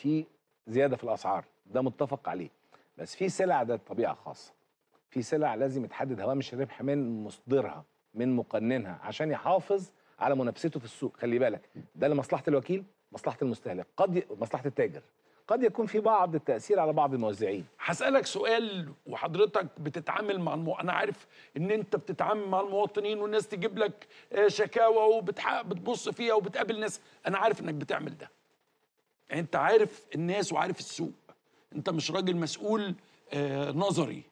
في زياده في الاسعار ده متفق عليه بس في سلع ده طبيعه خاصه في سلع لازم يتحدد هوامش الربح من مصدرها من مقننها عشان يحافظ على منافسته في السوق خلي بالك ده لمصلحه الوكيل مصلحه المستهلك قد ي... مصلحه التاجر قد يكون في بعض التاثير على بعض الموزعين هسألك سؤال وحضرتك بتتعامل مع المو... أنا عارف إن أنت بتتعامل مع المواطنين والناس تجيب لك آه، شكاوى وبتبص فيها وبتقابل ناس أنا عارف إنك بتعمل ده يعني أنت عارف الناس وعارف السوق أنت مش راجل مسؤول آه، نظري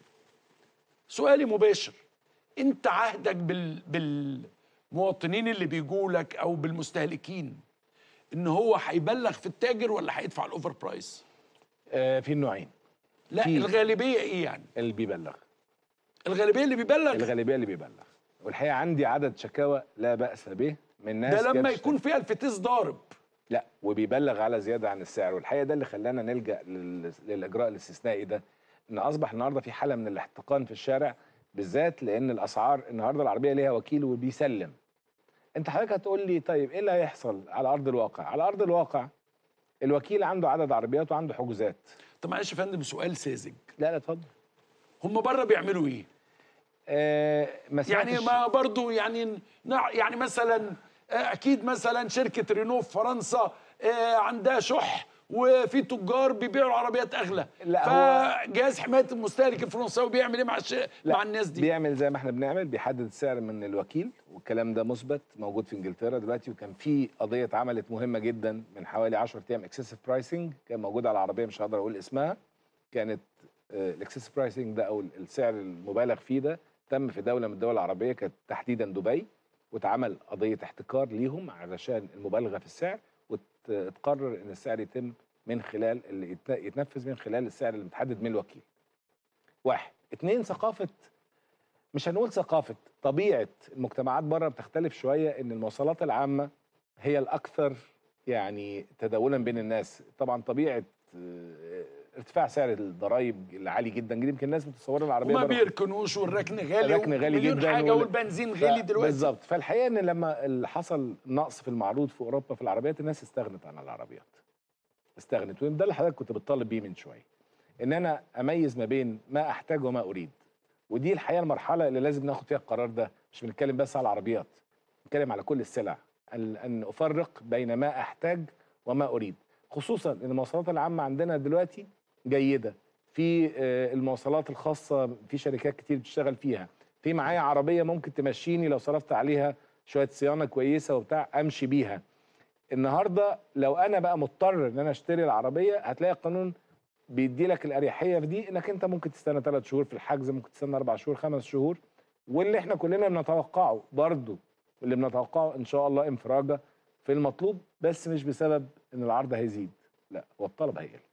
سؤالي مباشر أنت عهدك بال... بالمواطنين اللي بيجوا لك أو بالمستهلكين إن هو هيبلغ في التاجر ولا هيدفع الأوفر برايس؟ آه في النوعين لا في- الغالبية إيه يعني؟ اللي بيبلغ الغالبيه اللي بيبلغ الغالبيه اللي بيبلغ والحقيقه عندي عدد شكاوى لا باس به من ناس ده لما جت يكون فيها الفتيس ضارب لا وبيبلغ على زياده عن السعر والحقيقه ده اللي خلانا نلجا لل- للاجراء الاستثنائي ده ان اصبح النهارده في حاله من الاحتقان في الشارع بالذات لان الاسعار النهارده العربيه ليها وكيل وبيسلم انت حضرتك هتقول لي طيب ايه اللي هيحصل على ارض الواقع على ارض الواقع الوكيل عنده عدد عربيات وعنده حجوزات طب معلش يا فندم سؤال ساذج لا لا اتفضل هم بره بيعملوا ايه آه ما يعني سمعتش- ما برضو يعني نع- يعني مثلا آه، اكيد مثلا شركه رينو في فرنسا آه، عندها شح وفي تجار بيبيعوا عربيات اغلى لا، هو- فجهاز حمايه المستهلك الفرنساوي بيعمل ايه مع الش... لا، مع الناس دي بيعمل زي ما احنا بنعمل بيحدد السعر من الوكيل والكلام ده مثبت موجود في انجلترا دلوقتي وكان في قضيه اتعملت مهمه جدا من حوالي 10 ايام اكسسيف برايسنج كان موجود على العربيه مش هقدر اقول اسمها كانت الاكسسيف برايسنج ده او السعر المبالغ فيه ده تم في دوله من الدول العربيه كانت تحديدا دبي واتعمل قضيه احتكار ليهم علشان المبالغه في السعر وتقرر ان السعر يتم من خلال اللي يت- يتنفذ من خلال السعر اللي متحدد من الوكيل واحد اتنين ثقافة مش هنقول ثقافة طبيعة المجتمعات بره بتختلف شوية ان المواصلات العامة هي الأكثر يعني تداولا بين الناس طبعا طبيعة آه، ارتفاع سعر الضرايب العالي جدا جدا يمكن الناس متصورة العربية وما بره بيركنوش والركن غالي الركن غالي ومليون جدا حاجه وال- والبنزين ف- غالي دلوقتي بالظبط فالحقيقه ان لما ال- حصل نقص في المعروض في اوروبا في العربيات الناس استغنت عن العربيات استغنت وده اللي حضرتك كنت بتطالب بيه من شويه ان انا اميز ما بين ما احتاج وما اريد ودي الحقيقه المرحله اللي لازم ناخد فيها القرار ده مش بنتكلم بس على العربيات بنتكلم على كل السلع ان ان افرق بين ما احتاج وما اريد خصوصا ان المواصلات العامه عندنا دلوقتي جيده في آه، المواصلات الخاصه في شركات كتير بتشتغل فيها في معايا عربيه ممكن تمشيني لو صرفت عليها شويه صيانه كويسه وبتاع امشي بيها النهارده لو انا بقى مضطر ان انا اشتري العربيه هتلاقي القانون بيدي لك الاريحيه في دي انك انت ممكن تستنى ثلاث شهور في الحجز ممكن تستنى اربع شهور خمس شهور واللي احنا كلنا بنتوقعه برضه واللي بنتوقعه ان شاء الله انفراجه في المطلوب بس مش بسبب ان العرض هيزيد لا هو الطلب هيقل